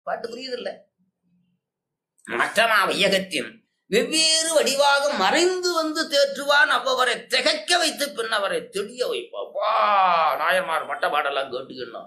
பாட்டு புரியுதில்ல மற்றமா வையகத்தின் வெவ்வேறு வடிவாக மறைந்து வந்து தேற்றுவான் அவ்வவரை திகைக்க வைத்து பின் அவரை தெளிய வைப்பான் வா நாயன்மார் மட்ட பாடெல்லாம் கேட்டுக்கணும்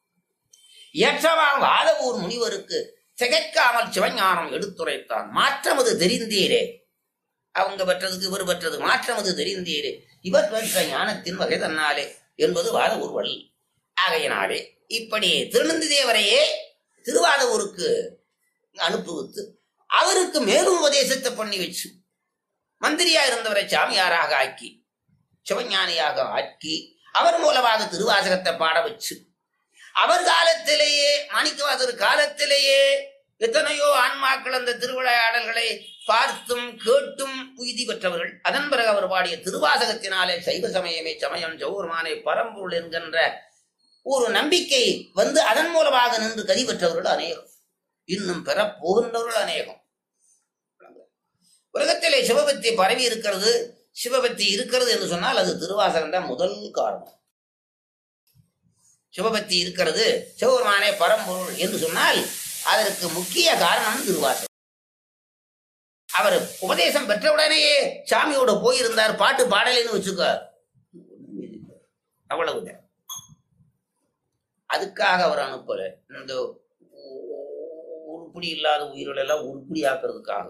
ஏற்றவான் வாதவூர் முனிவருக்கு திகைக்காமல் சிவஞானம் எடுத்துரைத்தான் மாற்றமது தெரிந்தீரே அவங்க பெற்றதுக்கு இவர் பெற்றது மாற்றமது தெரிந்தீரே இவர் பெற்ற ஞானத்தின் வகை தன்னாலே என்பது வாதவூர் வழி ஆகையினாலே இப்படி திருநந்தி தேவரையே திருவாதவூருக்கு அனுப்புவித்து அவருக்கு மேலும் உபதேசத்தை பண்ணி வச்சு மந்திரியா இருந்தவரை சாமியாராக ஆக்கி சிவஞானியாக ஆக்கி அவர் மூலமாக திருவாசகத்தை பாட வச்சு அவர் காலத்திலேயே மாணிக்கவாசர் காலத்திலேயே எத்தனையோ ஆன்மாக்கள் அந்த திருவிளையாடல்களை பார்த்தும் கேட்டும் உய்தி பெற்றவர்கள் அதன் பிறகு அவர் பாடிய திருவாசகத்தினாலே சைவ சமயமே சமயம் சௌர்மானை பரம்பொருள் என்கின்ற ஒரு நம்பிக்கை வந்து அதன் மூலமாக நின்று கதி பெற்றவர்கள் அநேகம் இன்னும் பெற போகின்றவர்கள் அநேகம் உலகத்திலே சிவபக்தி பரவி இருக்கிறது சிவபக்தி இருக்கிறது என்று சொன்னால் அது திருவாசகம் தான் முதல் காரணம் சிவபக்தி இருக்கிறது சிவபெருமானே பரம்பொருள் என்று சொன்னால் அதற்கு முக்கிய காரணம் திருவாசகம் அவர் உபதேசம் பெற்றவுடனேயே சாமியோட போயிருந்தார் பாட்டு பாடலைன்னு வச்சுக்க அவ்வளவுதான் அதுக்காக அவர் அனுப்பல இந்த உருப்படி இல்லாத உயிர்கள் எல்லாம் உருப்படி ஆக்குறதுக்காக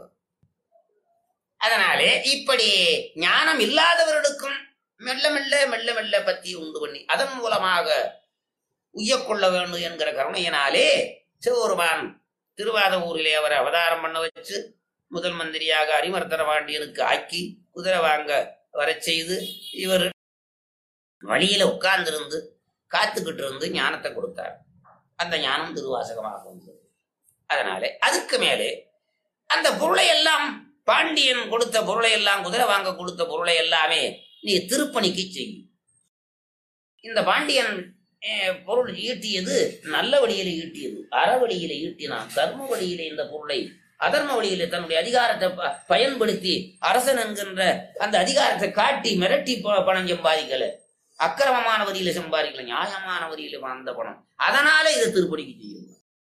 அதனாலே இப்படி ஞானம் இல்லாதவர்களுக்கும் மெல்ல மெல்ல மெல்ல மெல்ல பத்தி உண்டு பண்ணி அதன் மூலமாக உய்யக்கொள்ள வேண்டும் என்கிற கருணையினாலே சிவபெருமான் திருவாத ஊரிலே அவரை அவதாரம் பண்ண வச்சு முதல் மந்திரியாக அரிமர்த்தன பாண்டியனுக்கு ஆக்கி குதிரை வாங்க வரச் செய்து இவர் வழியில உட்கார்ந்திருந்து காத்துக்கிட்டு இருந்து ஞானத்தை கொடுத்தார் அந்த ஞானம் திருவாசகமாக வந்தது அதனாலே அதுக்கு மேலே அந்த பொருளை எல்லாம் பாண்டியன் கொடுத்த பொருளை எல்லாம் குதிரை வாங்க கொடுத்த பொருளை எல்லாமே நீ திருப்பணிக்கு செய்யும் இந்த பாண்டியன் அஹ், பொருள் ஈட்டியது நல்ல வழியில ஈட்டியது அறவழியில ஈட்டினான் கர்ம வழியில இந்த பொருளை அதர்ம வழியில தன்னுடைய அதிகாரத்தை ப- பயன்படுத்தி அரசன் என்கின்ற அந்த அதிகாரத்தை காட்டி மிரட்டி ப- பணம் சம்பாதிக்கல அக்கிரமமான வரியில சம்பாதிக்கல நியாயமான வரியில வந்த பணம் அதனால இதை திருப்பணிக்கு செய்யும்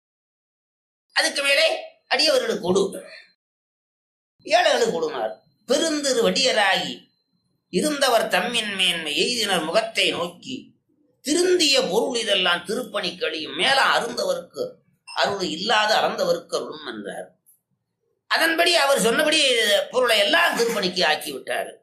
அதுக்கு மேலே அடியவர்களுக்கு கொடு ஏழைகளுக்கு கொடுனார் பெருந்திரு வடியராகி இருந்தவர் தம்மின் மேன்மை எய்தினர் முகத்தை நோக்கி திருந்திய பொருள் இதெல்லாம் திருப்பணி கழியும் மேல அருந்தவருக்கு அருள் இல்லாத அறந்தவருக்கு அருளும் என்றார் அதன்படி அவர் சொன்னபடி பொருளை எல்லாம் திருப்பணிக்கு ஆக்கி விட்டார்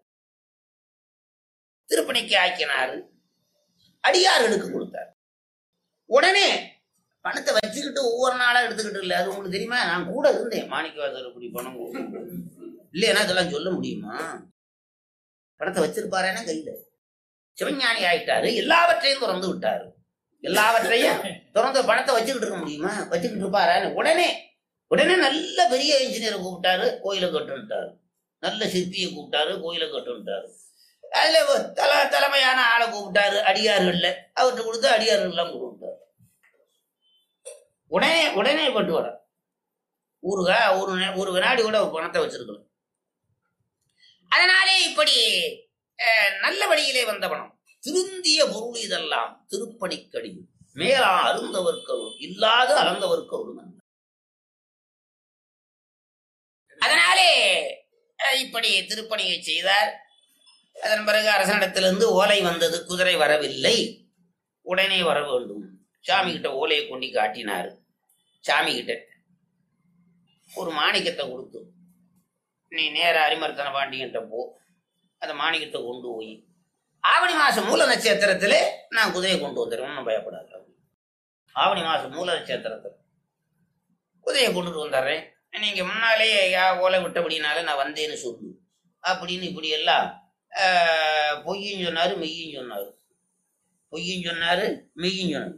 திருப்பணிக்கு ஆக்கினார் அடியார்களுக்கு கொடுத்தார் உடனே பணத்தை வச்சுக்கிட்டு ஒவ்வொரு நாளா எடுத்துக்கிட்டு இல்லை அது உங்களுக்கு தெரியுமா நான் கூட இருந்தேன் மாணிக்கவாசர் இப்படி பணம் கொடுக்கும் இல்லைன்னா இதெல்லாம் சொல்ல முடியுமா பணத்தை வச்சிருப்பாரேன்னா கையில சிவஞானி ஆயிட்டாரு எல்லாவற்றையும் திறந்து விட்டாரு எல்லாவற்றையும் திறந்து பணத்தை வச்சுக்கிட்டு இருக்க முடியுமா வச்சுக்கிட்டு இருப்பாரான்னு உடனே உடனே நல்ல பெரிய இன்ஜினியரை கூப்பிட்டாரு கோயிலை கட்டுன்ட்டாரு நல்ல சிற்பியை கூப்பிட்டாரு கோயிலை கட்டுன்ட்டாரு அதுல ஒரு தல தலைமையான ஆளை கூப்பிட்டாரு அடியார்கள்ல அவர்கிட்ட கொடுத்து அடியார்கள் எல்லாம் கொடுத்தாரு உடனே உடனே பட்டு வர ஊருகா ஒரு நே- ஒரு வினாடி கூட ஒரு பணத்தை வச்சிருக்கணும் அதனாலே இப்படி அஹ், நல்ல வழியிலே வந்த பணம் திருந்திய பொருள் இதெல்லாம் திருப்பணிக்கடி மேலா அருந்தவர்க்கருள் இல்லாத அறந்தவர்க்கருள் அதனாலே அஹ், இப்படி திருப்பணியை செய்தார் அதன் பிறகு அரசனிடத்திலிருந்து ஓலை வந்தது குதிரை வரவில்லை உடனே வர வேண்டும் சாமி கிட்ட ஓலையை கொண்டு காட்டினார் சாமி கிட்ட ஒரு மாணிக்கத்தை கொடுத்து நீ நேர அரிமர்த்தன பாண்டியன்ட்ட போ அந்த மாணிக்கத்தை கொண்டு போய் ஆவணி மாசம் மூல நட்சத்திரத்துல நான் குதிரையை கொண்டு வந்துடுறேன் ஒன்றும் பயப்படாது ஆவணி மாசம் மூல நட்சத்திரத்துல குதிரையை கொண்டுட்டு வந்துடுறேன் நீங்க முன்னாலேயே யா ஓலை விட்டபடினால நான் வந்தேன்னு சொல்லு அப்படின்னு இப்படி எல்லாம் ஆஹ், பொய்யும் சொன்னாரு மெய்யும் சொன்னாரு பொய்யும் சொன்னாரு மெய்யும் சொன்னாரு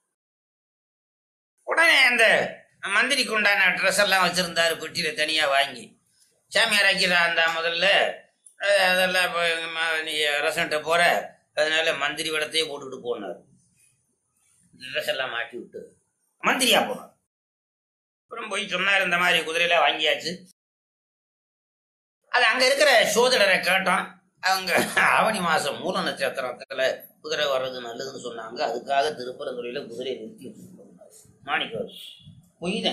உடனே அந்த மந்திரிக்கு உண்டான ட்ரெஸ் எல்லாம் வச்சிருந்தாரு பெட்டியில தனியா வாங்கி சாமியார் ஆக்கிறா அந்த முதல்ல அஹ், அதெல்லாம் இப்போ ம- நீ ரசன்ட்ட போற அதனால மந்திரி விடத்தையே போட்டுக்கிட்டு போனார் ட்ரெஸ் எல்லாம் மாட்டி விட்டு மந்திரியா போனார் அப்புறம் போய் சொன்னார் இந்த மாதிரி குதிரையெல்லாம் வாங்கியாச்சு அது அங்க இருக்கிற சோதரரை கேட்டோம் அவங்க ஆவணி மாசம் மூல நட்சத்திரத்துல குதிரை வர்றது நல்லதுன்னு சொன்னாங்க அதுக்காக திருப்பரங்குறையில குதிரையை நிறுத்தி வச்சிருக்கோம் மாணிக்கம் பொய்தான்